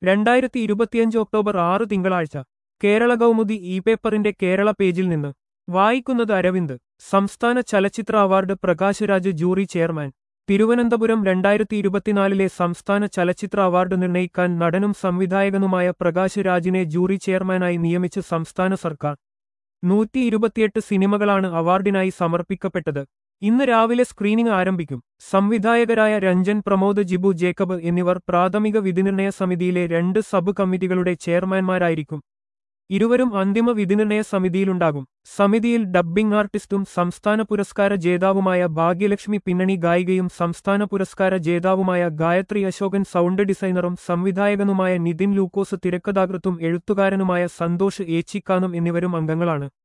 രണ്ടായിരത്തി ഇരുപത്തിയഞ്ച് ഒക്ടോബർ ആറ് തിങ്കളാഴ്ച കേരള കൗമുദി ഇ പേപ്പറിന്റെ കേരള പേജിൽ നിന്ന് വായിക്കുന്നത് അരവിന്ദ് സംസ്ഥാന ചലച്ചിത്ര award Prakashraj jury chairman Thiruvananthapuram രണ്ടായിരത്തി ഇരുപത്തിനാലിലെ സംസ്ഥാന ചലച്ചിത്ര അവാർഡ് നിർണയിക്കാൻ നടനും സംവിധായകനുമായ പ്രകാശ് രാജിനെ ജൂറി ചെയർമാനായി നിയമിച്ച് സംസ്ഥാന സർക്കാർ നൂറ്റി ഇരുപത്തിയെട്ട് സിനിമകളാണ് അവാർഡിനായി സമർപ്പിക്കപ്പെട്ടത് ഇന്ന് രാവിലെ സ്ക്രീനിംഗ് ആരംഭിക്കും സംവിധായകരായ രഞ്ജൻ പ്രമോദ് ജിബു ജേക്കബ് എന്നിവർ പ്രാഥമിക വിധിനിർണയ സമിതിയിലെ രണ്ട് സബ് കമ്മിറ്റികളുടെ ചെയർമാൻമാരായിരിക്കും ഇരുവരും അന്തിമ വിധിനിർണയ സമിതിയിലുണ്ടാകും സമിതിയിൽ ഡബ്ബിംഗ് ആർട്ടിസ്റ്റും സംസ്ഥാന പുരസ്കാര ജേതാവുമായ ഭാഗ്യലക്ഷ്മി പിന്നണി ഗായികയും സംസ്ഥാന പുരസ്കാര ജേതാവുമായ ഗായത്രി അശോകൻ സൗണ്ട് ഡിസൈനറും സംവിധായകനുമായ നിതിൻ ലൂക്കോസ് തിരക്കഥാകൃത്തും എഴുത്തുകാരനുമായ സന്തോഷ് ഏച്ചിക്കാനും എന്നിവരും അംഗങ്ങളാണ്